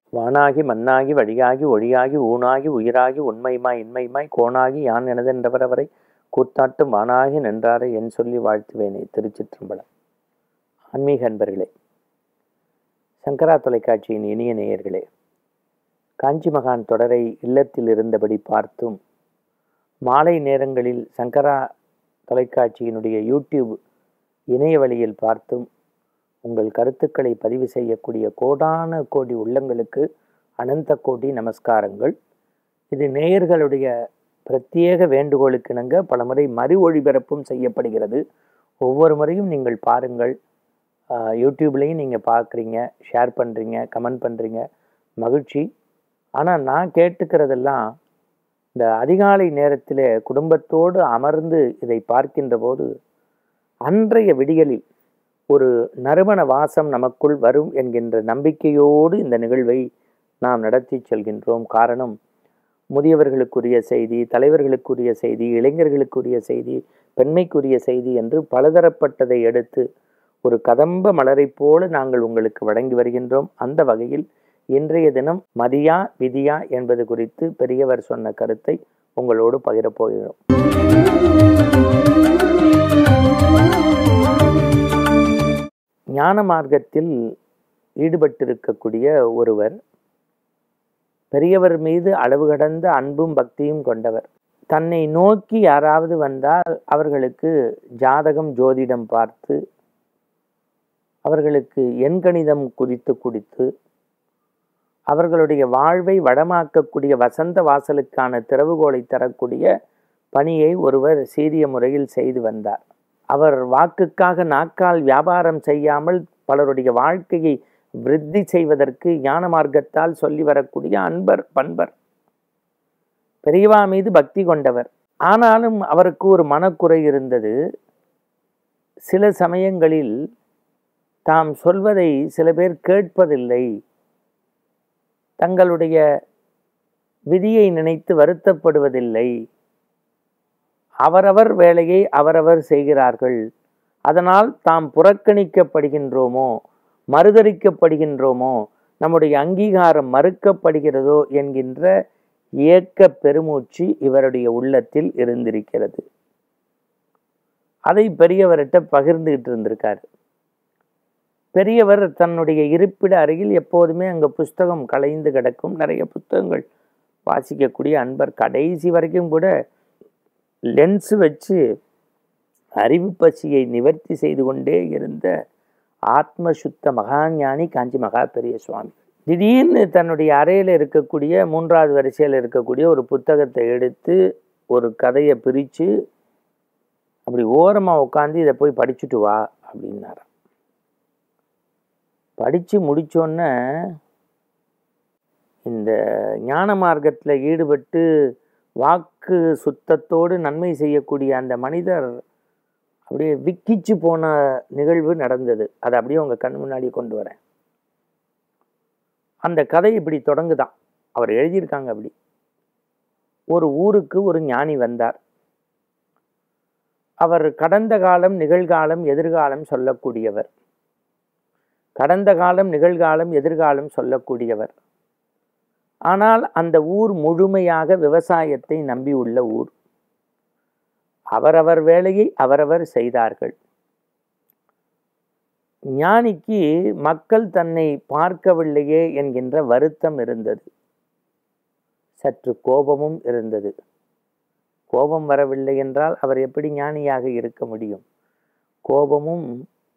வானாகி மண்ணாகி வழியாகி ஒளியாகி ஊனாகி உயிராகி உண்மைமாய் இன்மைமாய் கோணாகி யான் எனதென்றவரவரை கூத்தாட்டும் வானாகி நின்றாரை என் சொல்லி வாழ்த்துவேனே திருச்சிற்றம்பலம் ஆன்மீக அன்பர்களே சங்கரா தொலைக்காட்சியின் இனிய நேயர்களே காஞ்சி மகான் தொடரை இல்லத்தில் இருந்தபடி பார்த்தும் மாலை நேரங்களில் சங்கரா தொலைக்காட்சியினுடைய யூடியூப் இணைய வழியில் பார்த்தும் உங்கள் கருத்துக்களை பதிவு செய்யக்கூடிய கோடான கோடி உள்ளங்களுக்கு அனந்த கோடி நமஸ்காரங்கள் இது நேயர்களுடைய பிரத்யேக வேண்டுகோளுக்கு இணங்க பலமுறை மறு ஒளிபரப்பும் செய்யப்படுகிறது ஒவ்வொரு முறையும் நீங்கள் பாருங்கள் ஆஹ் யூடியூப்லேயும் நீங்கள் பார்க்குறீங்க ஷேர் பண்ணுறீங்க கமெண்ட் பண்ணுறீங்க மகிழ்ச்சி ஆனால் நான் கேட்டுக்கிறதெல்லாம் இந்த அதிகாலை நேரத்தில் குடும்பத்தோடு அமர்ந்து இதை பார்க்கின்ற போது அன்றைய விடியலில் ஒரு நறுமண வாசம் நமக்குள் வரும் என்கின்ற நம்பிக்கையோடு இந்த நிகழ்வை நாம் நடத்தி செல்கின்றோம் காரணம் முதியவர்களுக்குரிய செய்தி தலைவர்களுக்குரிய செய்தி இளைஞர்களுக்குரிய செய்தி பெண்மைக்குரிய செய்தி என்று பலதரப்பட்டதை எடுத்து ஒரு கதம்ப மலரைப் போல நாங்கள் உங்களுக்கு வழங்கி வருகின்றோம் அந்த வகையில் இன்றைய தினம் மதியா விதியா என்பது குறித்து பெரியவர் சொன்ன கருத்தை உங்களோடு பகிரப் போகிறோம் ஞான மார்க்கத்தில் ஈடுபட்டிருக்கக்கூடிய ஒருவர் பெரியவர் மீது அளவு கடந்த அன்பும் பக்தியும் கொண்டவர் தன்னை நோக்கி யாராவது வந்தால் அவர்களுக்கு ஜாதகம் ஜோதிடம் பார்த்து அவர்களுக்கு எண்கணிதம் குறித்து குடித்து அவர்களுடைய வாழ்வை வளமாக்கக்கூடிய வசந்த வாசலுக்கான திறவுகோலை தரக்கூடிய பணியை ஒருவர் சீரிய முறையில் செய்து வந்தார் அவர் வாக்குக்காக நாக்கால் வியாபாரம் செய்யாமல் பலருடைய வாழ்க்கையை விருத்தி செய்வதற்கு ஞான மார்க்கத்தால் சொல்லி வரக்கூடிய அன்பர் பண்பர் பெரியவா மீது பக்தி கொண்டவர் ஆனாலும் அவருக்கு ஒரு மனக்குறை இருந்தது சில சமயங்களில் தாம் சொல்வதை சில பேர் கேட்பதில்லை தங்களுடைய விதியை நினைத்து வருத்தப்படுவதில்லை அவரவர் வேலையை அவரவர் செய்கிறார்கள் அதனால் தாம் புறக்கணிக்கப்படுகின்றோமோ மறுதளிக்கப்படுகின்றோமோ நம்முடைய அங்கீகாரம் மறுக்கப்படுகிறதோ என்கின்ற ஏக்க பெருமூச்சு இவருடைய உள்ளத்தில் இருந்திருக்கிறது அதை பெரியவர்கிட்ட பகிர்ந்துகிட்டு இருந்திருக்காரு பெரியவர் தன்னுடைய இருப்பிட அருகில் எப்போதுமே அங்கே புஸ்தகம் கலைந்து கிடக்கும் நிறைய புத்தகங்கள் வாசிக்கக்கூடிய அன்பர் கடைசி வரைக்கும் கூட லென்ஸ் வச்சு அறிவு பசியை நிவர்த்தி செய்து கொண்டே இருந்த ஆத்ம சுத்த மகாஞானி காஞ்சி மகா பெரிய சுவாமி திடீர்னு தன்னுடைய அறையில் இருக்கக்கூடிய மூன்றாவது வரிசையில் இருக்கக்கூடிய ஒரு புத்தகத்தை எடுத்து ஒரு கதையை பிரித்து அப்படி ஓரமாக உட்காந்து இதை போய் படிச்சுட்டு வா அப்படின்னாராம் படித்து முடித்தோன்னே இந்த ஞான மார்க்கத்தில் ஈடுபட்டு வாக்கு சுத்தத்தோடு நன்மை செய்யக்கூடிய அந்த மனிதர் அப்படியே விக்கிச்சு போன நிகழ்வு நடந்தது அதை அப்படியே உங்கள் கண் முன்னாடி கொண்டு வரேன் அந்த கதை இப்படி தொடங்குதான் அவர் எழுதியிருக்காங்க அப்படி ஒரு ஊருக்கு ஒரு ஞானி வந்தார் அவர் கடந்த காலம் நிகழ்காலம் எதிர்காலம் சொல்லக்கூடியவர் கடந்த காலம் நிகழ்காலம் எதிர்காலம் சொல்லக்கூடியவர் ஆனால் அந்த ஊர் முழுமையாக விவசாயத்தை நம்பியுள்ள ஊர் அவரவர் வேலையை அவரவர் செய்தார்கள் ஞானிக்கு மக்கள் தன்னை பார்க்கவில்லையே என்கின்ற வருத்தம் இருந்தது சற்று கோபமும் இருந்தது கோபம் வரவில்லை என்றால் அவர் எப்படி ஞானியாக இருக்க முடியும் கோபமும்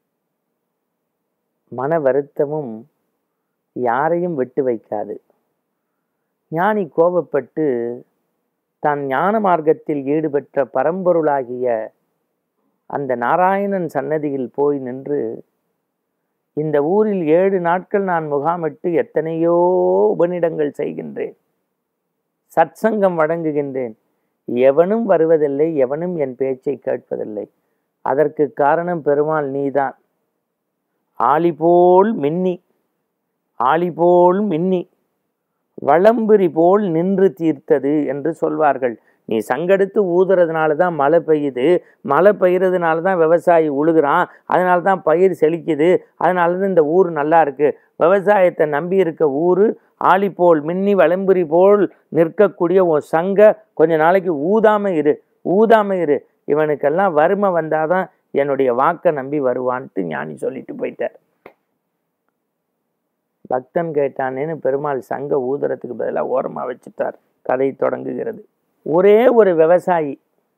மன வருத்தமும் யாரையும் விட்டு வைக்காது ஞானி கோபப்பட்டு தான் ஞான மார்க்கத்தில் ஈடுபட்ட பரம்பொருளாகிய அந்த நாராயணன் சன்னதியில் போய் நின்று இந்த ஊரில் ஏழு நாட்கள் நான் முகாமிட்டு எத்தனையோ உபநிடங்கள் செய்கின்றேன் சத்சங்கம் வழங்குகின்றேன் எவனும் வருவதில்லை எவனும் என் பேச்சை கேட்பதில்லை அதற்கு காரணம் பெருமாள் நீதான் ஆளி போல் மின்னி ஆளி போல் மின்னி வளம்புரி போல் நின்று தீர்த்தது என்று சொல்வார்கள் நீ சங்கெடுத்து ஊதுறதுனால தான் மழை பெய்யுது மழை பெய்யறதுனால தான் விவசாயி உழுகுறான் அதனால தான் பயிர் செழிக்குது அதனால தான் இந்த ஊர் நல்லா இருக்கு விவசாயத்தை நம்பி இருக்க ஊர் ஆளி போல் மின்னி வளம்புரி போல் நிற்கக்கூடிய உன் சங்க கொஞ்ச நாளைக்கு ஊதாம இரு ஊதாம இரு இவனுக்கெல்லாம் வறுமை வந்தாதான் என்னுடைய வாக்கை நம்பி வருவான்ட்டு ஞானி சொல்லிட்டு போயிட்டார் பக்தன் கேட்டானேன்னு பெருமாள் சங்க ஊதுறதுக்கு பதிலாக ஓரமாக வச்சுட்டார் கதை தொடங்குகிறது ஒரே ஒரு விவசாயி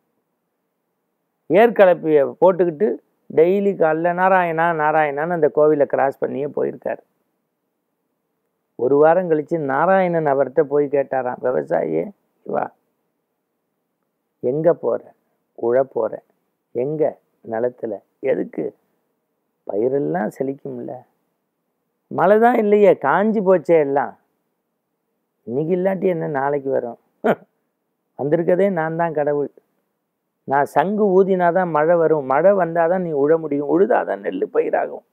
ஏற்கலப்பியை போட்டுக்கிட்டு டெய்லி காலைல நாராயணா நாராயணான்னு அந்த கோவிலை கிராஸ் பண்ணியே போயிருக்கார் ஒரு வாரம் கழிச்சு நாராயணன் அவர்கிட்ட போய் கேட்டாராம் விவசாயியே வா எங்க போற உழ போற எங்க நிலத்துல எதுக்கு பயிரெல்லாம் செழிக்கும்ல மழை தான் இல்லையே காஞ்சி போச்சே எல்லாம் இன்னைக்கு இல்லாட்டி என்ன நாளைக்கு வரும் வந்திருக்கதே நான் தான் கடவுள் நான் சங்கு ஊதினாதான் மழை வரும் மழை வந்தாதான் நீ உழ முடியும் உழுதாதான் நெல் பயிராகும்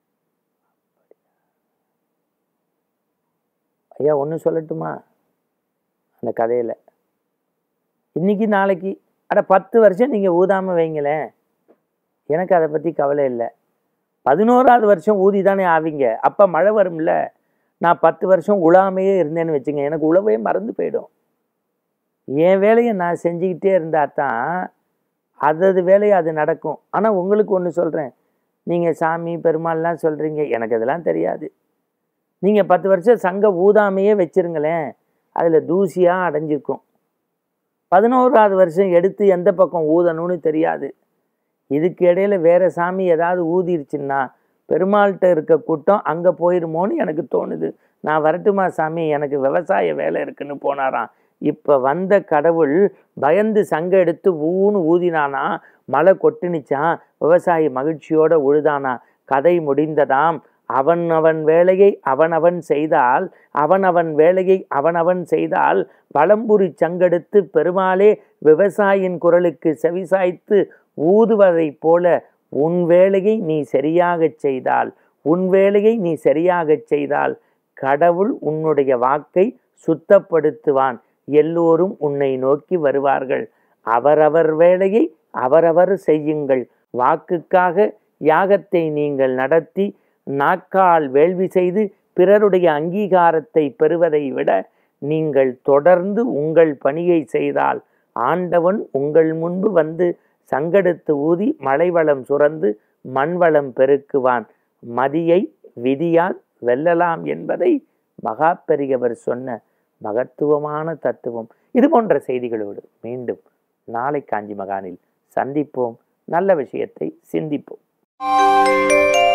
ஐயா ஒன்று சொல்லட்டுமா அந்த கதையில் இன்னைக்கு நாளைக்கு அட பத்து வருஷம் நீங்கள் ஊதாமல் வைங்களேன் எனக்கு அதை பற்றி கவலை இல்லை பதினோராவது வருஷம் ஊதி தானே ஆவீங்க அப்போ மழை வரும்ல நான் பத்து வருஷம் உழாமையே இருந்தேன்னு வச்சுங்க எனக்கு உழவே மறந்து போயிடும் என் வேலையை நான் செஞ்சுக்கிட்டே இருந்தா தான் அதது வேலையை அது நடக்கும் ஆனால் உங்களுக்கு ஒன்று சொல்கிறேன் நீங்கள் சாமி பெருமாள்லாம் சொல்கிறீங்க எனக்கு அதெல்லாம் தெரியாது நீங்கள் பத்து வருஷம் சங்க ஊதாமையே வச்சிருங்களேன் அதில் தூசியாக அடைஞ்சிருக்கும் பதினோராவது வருஷம் எடுத்து எந்த பக்கம் ஊதணும்னு தெரியாது இதுக்கு இடையில வேற சாமி ஏதாவது ஊதிருச்சுன்னா பெருமாள்கிட்ட இருக்க கூட்டம் அங்கே போயிருமோன்னு எனக்கு தோணுது நான் வரட்டுமா சாமி எனக்கு விவசாய வேலை இருக்குன்னு போனாராம் இப்போ வந்த கடவுள் பயந்து சங்க எடுத்து ஊன்னு ஊதினானா மழை கொட்டுனுச்சான் விவசாயி மகிழ்ச்சியோட உழுதானா கதை முடிந்ததாம் அவன் அவன் வேலையை அவனவன் செய்தால் அவனவன் வேலையை அவனவன் செய்தால் வளம்புரி சங்கெடுத்து பெருமாளே விவசாயியின் குரலுக்கு செவிசாய்த்து ஊதுவதைப் போல உன் வேலையை நீ சரியாகச் செய்தால் உன் வேலையை நீ சரியாகச் செய்தால் கடவுள் உன்னுடைய வாக்கை சுத்தப்படுத்துவான் எல்லோரும் உன்னை நோக்கி வருவார்கள் அவரவர் வேலையை அவரவர் செய்யுங்கள் வாக்குக்காக யாகத்தை நீங்கள் நடத்தி நாக்கால் வேள்வி செய்து பிறருடைய அங்கீகாரத்தை பெறுவதை விட நீங்கள் தொடர்ந்து உங்கள் பணியை செய்தால் ஆண்டவன் உங்கள் முன்பு வந்து சங்கெடுத்து ஊதி மலைவளம் சுரந்து மண்வளம் பெருக்குவான் மதியை விதியால் வெல்லலாம் என்பதை மகா பெரியவர் சொன்ன மகத்துவமான தத்துவம் இது போன்ற செய்திகளோடு மீண்டும் நாளை காஞ்சி மகானில் சந்திப்போம் நல்ல விஷயத்தை சிந்திப்போம்